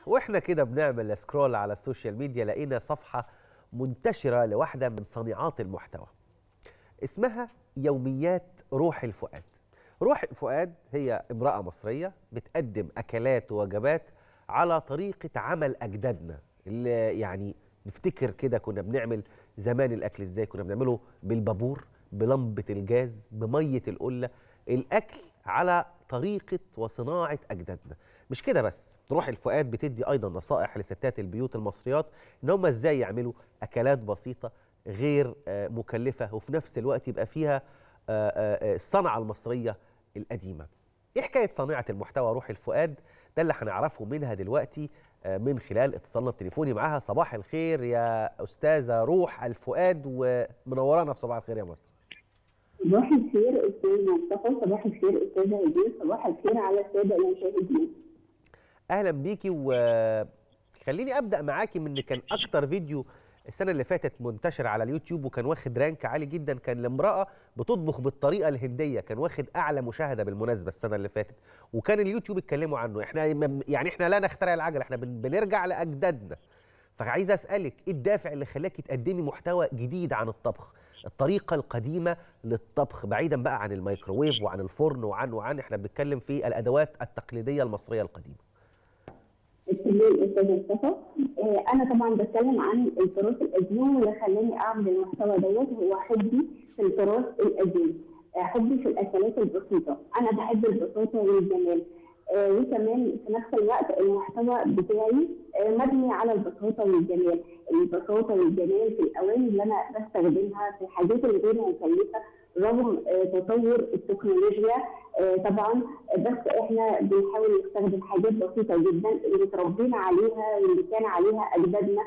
واحنا كده بنعمل سكرول على السوشيال ميديا لقينا صفحة منتشرة لواحدة من صانعات المحتوى اسمها يوميات روح الفؤاد روح الفؤاد هي امرأة مصرية بتقدم أكلات ووجبات على طريقة عمل أجدادنا اللي يعني نفتكر كده كنا بنعمل زمان الأكل إزاي كنا بنعمله بالبابور بلمبة الجاز بمية القلة الأكل على طريقة وصناعة أجدادنا مش كده بس روح الفؤاد بتدي أيضا نصائح لستات البيوت المصريات إن هم إزاي يعملوا أكلات بسيطة غير آه، مكلفة وفي نفس الوقت يبقى فيها آه، آه، الصنعة المصرية القديمة إيه حكاية صانعة المحتوى روح الفؤاد ده اللي هنعرفه منها دلوقتي آه، من خلال اتصالنا التليفوني معاها صباح الخير يا أستاذة روح الفؤاد ومنورانا في صباح الخير يا مصر صباح الخير استاذ مصطفى صباح الخير استاذه هديه صباح الخير على الساده المشاهدين اهلا بيكي وخليني ابدا معاكي من ان كان اكتر فيديو السنه اللي فاتت منتشر على اليوتيوب وكان واخد رانك عالي جدا كان لامراه بتطبخ بالطريقه الهنديه كان واخد اعلى مشاهده بالمناسبه السنه اللي فاتت وكان اليوتيوب اتكلموا عنه احنا يعني احنا لا نخترع العجله احنا بن- بنرجع لاجدادنا فعايز اسالك ايه الدافع اللي خلاكي تقدمي محتوى جديد عن الطبخ الطريقه القديمه للطبخ بعيدا بقى عن الميكروويف وعن الفرن وعن وعن احنا بنتكلم في الادوات التقليديه المصريه القديمه التمام استاذ مصطفى آه، انا طبعا بتكلم عن التراث القديم واللي خلاني اعمل المحتوى دوت هو حبي في التراث القديم آه، حبي في الاكلات البسيطه انا بحب البساطه والجمال آه، وكمان في نفس الوقت المحتوى بتاعي آه، مبني على البساطه والجمال البساطه والجمال في الاواني اللي انا بستخدمها في الحاجات الغير مكلفه رغم آه، تطور التكنولوجيا آه، طبعا بس احنا بنحاول نستخدم حاجات بسيطه جدا اللي اتربينا عليها واللي كان عليها اجدادنا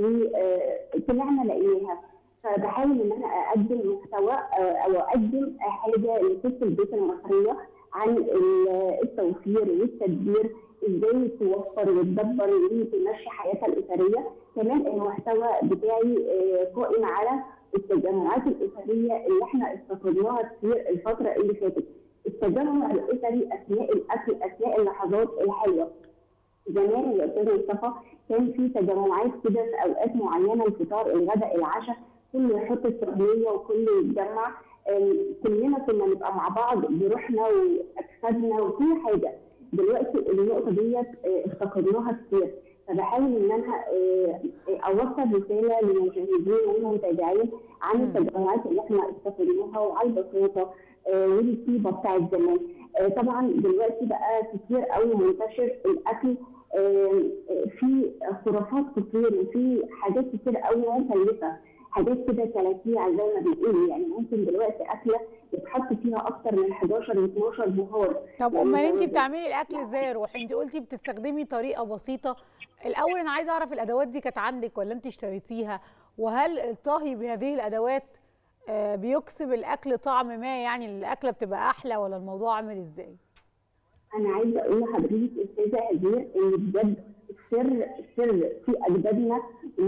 وطلعنا لقيناها فبحاول ان انا اقدم محتوى آه، او اقدم حاجه لست البيت المصريه عن ال- التوفير والتدبير ازاي توفر وتدبر وتمشي حياتها الاسريه كمان المحتوى بتاعي آه، قائم على التجمعات الاسريه اللي احنا افتقدناها كتير الفتره اللي فاتت التجمع الاسري اثناء الاكل اثناء اللحظات الحلوه زمان يا استاذ مصطفى كان في تجمعات كده في اوقات معينه الفطار الغداء العشاء كله يحط الصحنيه وكله يتجمع آم، كلنا كنا نبقى مع بعض بروحنا واجسادنا وكل حاجه دلوقتي النقطه ديت آه، افتقدناها كتير فبحاول ان انا آه، آه، اوصل رساله للمشاهدين والمتابعين عن مم. التجمعات اللي احنا استخدمناها وعلى البساطه آه، والطيبه بتاعت زمان آه، طبعا دلوقتي بقى كتير قوي منتشر الاكل آه، آه، في خرافات كتير وفي حاجات كتير قوي مكلفه حاجات كده كلاكيع زي ما بنقول يعني ممكن دلوقتي اكله يتحط فيها اكتر من 11 و 12 بهار طب يعني امال زي انت ما بتعملي الاكل ازاي يا روح انت قلتي بتستخدمي طريقه بسيطه الاول انا عايزه اعرف الادوات دي كانت عندك ولا انت اشتريتيها وهل الطهي بهذه الادوات آه، بيكسب الاكل طعم ما يعني الاكله بتبقى احلى ولا الموضوع عامل ازاي انا عايزه اقول لحضرتك استاذه هدير ان بجد السر السر في اجدادنا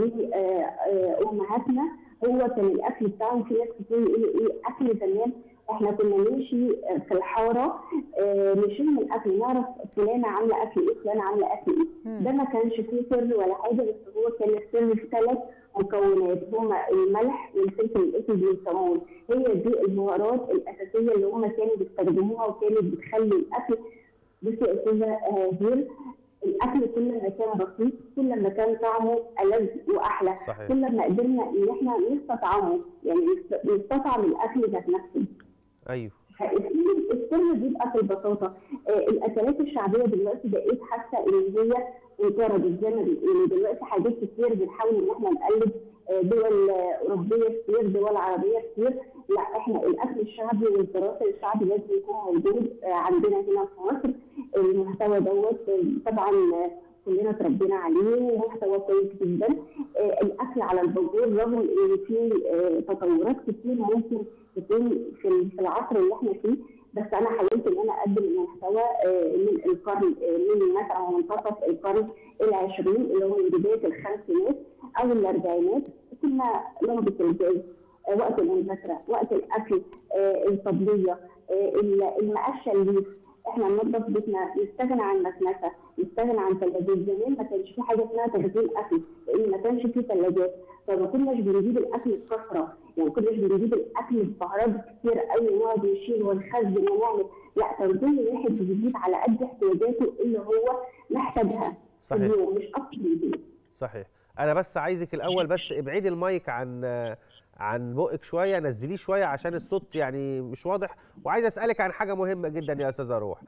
وامهاتنا هو كان الاكل بتاعهم في ناس كتير يقولوا ايه اكل زمان احنا كنا نمشي آه، في الحاره آه، نشم الاكل نعرف فلانه عامله اكل ايه فلانه عامله اكل ايه مم. ده ما كانش فيه سر ولا حاجه بس هو كان السر في ثلاث مكونات هما الملح والفلفل الاسود والكمون هي دي البهارات الاساسيه اللي هما كانوا بيستخدموها وكانت بتخلي الاكل بصي يا استاذه آه، هير الاكل كل ما كان بسيط كل ما كان طعمه ألذ واحلى صحيح. كل ما قدرنا ان احنا نستطعمه يعني نست- نستطعم الاكل ذات نفسه ايوه فالسر السر بيبقى في البساطه آه، الاكلات الشعبيه دلوقتي بقيت حاسه ان هي انقرضت زي ما بيقولوا دلوقتي حاجات كتير بنحاول ان احنا نقلد آه، دول آه، اوروبيه كتير دول عربيه كتير لا احنا الاكل الشعبي والتراث الشعبي لازم يكون موجود آه، عندنا هنا في مصر المحتوى دوت آه، طبعا آه، كلنا اتربينا عليه ومحتوى كويس جدا آه، الاكل على البابور رغم ان في آه، تطورات كتير ممكن تكون في في العصر اللي احنا فيه بس انا حاولت ان انا اقدم المحتوى آه، من القرن آه، من مثلا منتصف القرن العشرين اللي هو من بدايه الخمسينات او الاربعينات كنا لمبه الجاز آه، وقت المذاكره وقت الاكل آه، الطبليه آه، المقشه الليف احنا ننظف بيتنا نستغنى عن المكنسه نستغنى عن ثلاجات زمان ما كانش في حاجه اسمها تخزين اكل لان ما كانش في ثلاجات فما كناش بنجيب الاكل بكثره يعني ما كناش بنجيب الاكل بأعراض كتير قوي ونقعد نشيل ونخزن ونعمل لا كان كل واحد بيجيب على قد احتياجاته اللي هو محتاجها في صحيح اليوم مش اكتر من كده صحيح انا بس عايزك الاول بس ابعدي المايك عن عن بقك شويه نزليه شويه عشان الصوت يعني مش واضح وعايز اسالك عن حاجه مهمه جدا يا استاذه روح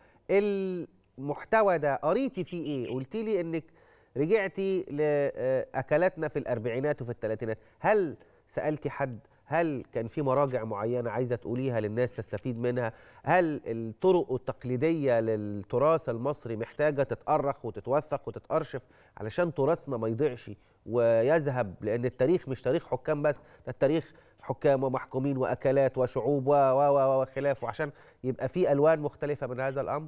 المحتوى ده قريتي فيه ايه قلتي لي انك رجعتي لاكلاتنا في الاربعينات وفي الثلاثينات هل سالتي حد هل كان في مراجع معينه عايزه تقوليها للناس تستفيد منها هل الطرق التقليديه للتراث المصري محتاجه تتأرخ وتتوثق وتتأرشف علشان تراثنا ما يضيعش ويذهب لان التاريخ مش تاريخ حكام بس ده التاريخ حكام ومحكومين واكلات وشعوب و و و وخلاف وعشان يبقى في الوان مختلفه من هذا الامر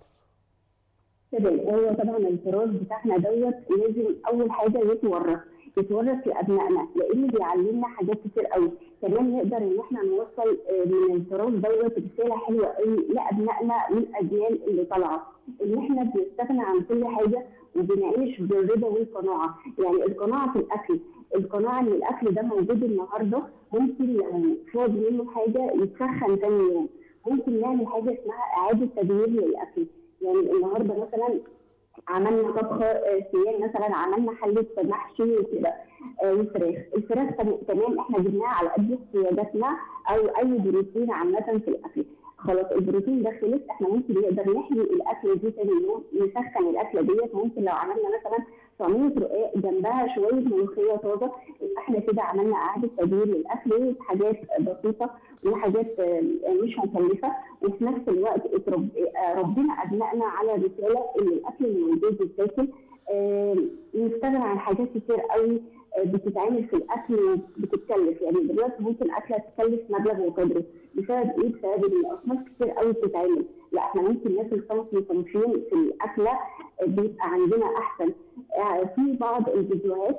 تمام هو طبعا التراث بتاعنا دوت لازم اول حاجه يتورث يتورث لابنائنا لان بيعلمنا حاجات كتير قوي كمان نقدر ان احنا نوصل آه، من التراث دوت رساله حلوه قوي لابنائنا والاجيال اللي طالعه ان احنا بنستغنى عن كل حاجه وبنعيش بالرضا والقناعه يعني القناعه في الاكل القناعه ان الاكل ده موجود النهارده ممكن لو فاضي منه حاجه يتسخن تاني يوم ممكن نعمل حاجه اسمها اعاده تدوير للاكل يعني النهارده مثلا عملنا طبخه آه، سيان مثلا عملنا حله محشي وكده آه، وفراخ الفراخ تم- تمام احنا جبناها على قد احتياجاتنا او اي بروتين عامه في الاكل خلاص البروتين ده خلص احنا ممكن نقدر نحيي الاكله دي تاني يوم نسخن الاكله ديت ممكن لو عملنا مثلا صينيه رقاق جنبها شويه ملوخيه طازه يبقى احنا كده عملنا اعاده تدوير للاكل حاجات بسيطه وحاجات آه، مش مكلفه وفي نفس الوقت اترب- آه، ربنا ابنائنا على رساله ان الاكل اللي موجود يتاكل آه، نستغنى عن حاجات كتير قوي آه، بتتعمل في الاكل وبتتكلف يعني دلوقتي ممكن اكله تكلف مبلغ وقدره بسبب ايه؟ بسبب ان الاصناف كتير قوي بتتعمل لا احنا ممكن ناكل صنف وصنفين في الاكله آه، بيبقى عندنا احسن آه، في بعض الفيديوهات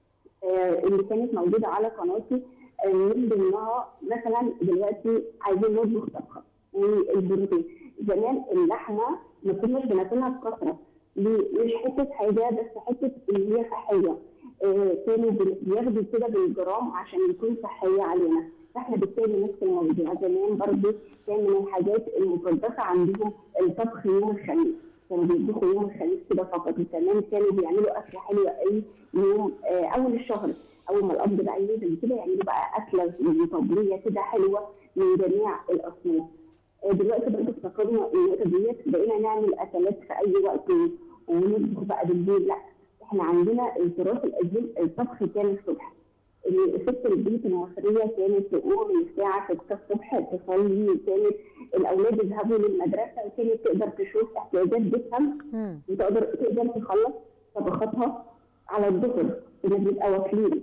آه، اللي كانت موجوده على قناتي آه، من ضمنها مثلا دلوقتي عايزين نطبخ طبخه والبروتين زمان اللحمه ما كناش بناكلها بكثره ليه؟ مش حته حاجه بس حته ان هي صحيه آه، كانوا بن- بياخدوا كده بالجرام عشان يكون صحيه علينا فاحنا بالتالي نفس الموضوع زمان برضه كان من الحاجات المقدسه عندهم الطبخ يوم الخميس كانوا بيطبخوا يوم الخميس كده فقط وكمان كانوا بيعملوا اكله حلوه قوي يوم آه، اول الشهر اول ما القبض بقى ينزل كده يعملوا بقى اكله طبليه كده حلوه من جميع الاصناف آه، دلوقتي برضه افتكرنا النقطه ديت بقينا نعمل اكلات في اي وقت و- ونطبخ بقى بالليل لا احنا عندنا التراث القديم الطبخ كان الصبح ست البيت المصريه كانت تقوم من الساعه 6 الصبح تصلي كانت الاولاد يذهبوا للمدرسه وكانت تقدر تشوف احتياجات بيتها مم. وتقدر تقدر تخلص طبخاتها على الظهر كنا بنبقى واكلين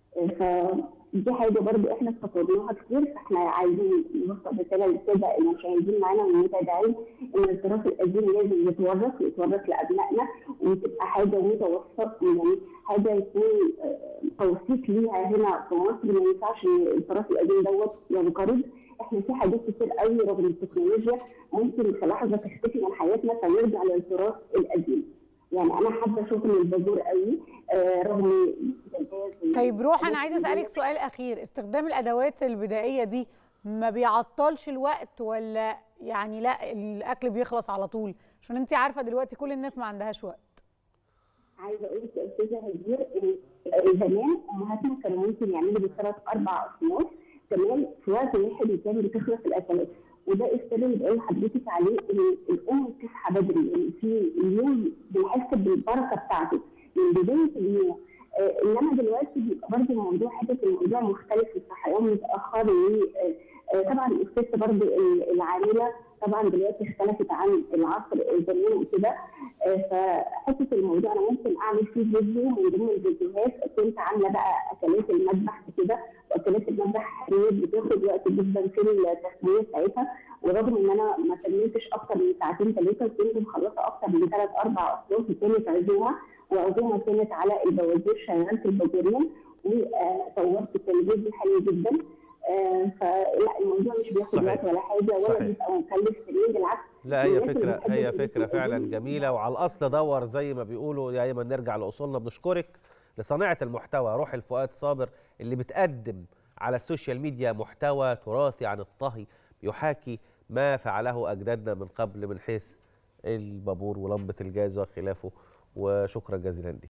فدي حاجه برضو احنا افتقدناها كتير فاحنا عايزين نوصل رساله للساده المشاهدين معانا والمتابعين ان التراث القديم لازم يتورث ويتورث لابنائنا وتبقى حاجه متوثقه يعني حاجه يكون آه، توثيق ليها هنا في مصر ما ينفعش ان التراث القديم دوت ينقرض احنا في حاجات كتير قوي رغم التكنولوجيا ممكن في لحظه تختفي من حياتنا فنرجع للتراث القديم يعني انا حابه شغل البذور قوي آه رغم طيب روح انا عايزه اسالك سؤال اخير استخدام الادوات البدائيه دي ما بيعطلش الوقت ولا يعني لا الاكل بيخلص على طول عشان انت عارفه دلوقتي كل الناس ما عندهاش وقت عايزه اقول لك يا استاذه هدير ان زمان امهاتنا كانوا ممكن يعملوا بالثلاث اربع اصناف كمان في وقت واحد وكان بتخلص الاكلات وده السر اللي بقول لحضرتك عليه ان الام بتصحى بدري يعني في اليوم بنحس بالبركه بتاعته من بدايه اليوم آه انما دلوقتي بيبقى برضه الموضوع حته الموضوع مختلف الصحيان متاخر وطبعا الست برضه العامله طبعا دلوقتي اختلفت عن العصر زمان وكده فحته الموضوع انا ممكن اعمل فيه فيديو من ضمن الفيديوهات كنت عامله بقى اكلات المذبح كده واكلات المذبح هي بتاخد وقت جدا في التسويه بتاعتها ورغم ان انا ما كملتش اكتر من ساعتين ثلاثه كنت مخلصه اكتر من ثلاث اربع اصناف وكانت عزومه وعزومه كانت على البوازير شغال في الباجورين وصورت كان فيديو حلو جدا آه، فلا الموضوع مش بياخد صحيح. وقت ولا حاجه ولا صحيح. بيبقى مكلف سنين بالعكس لا هي الناس اللي فكرة بتحب هي الفلوس فكرة فعلا القديمة جميلة وعلى الأصل دور زي ما بيقولوا دايما نرجع لأصولنا بنشكرك لصناعة المحتوى روح الفؤاد صابر اللي بتقدم على السوشيال ميديا محتوى تراثي عن الطهي يحاكي ما فعله أجدادنا من قبل من حيث البابور ولمبة الجاز وخلافه وشكرا جزيلا لك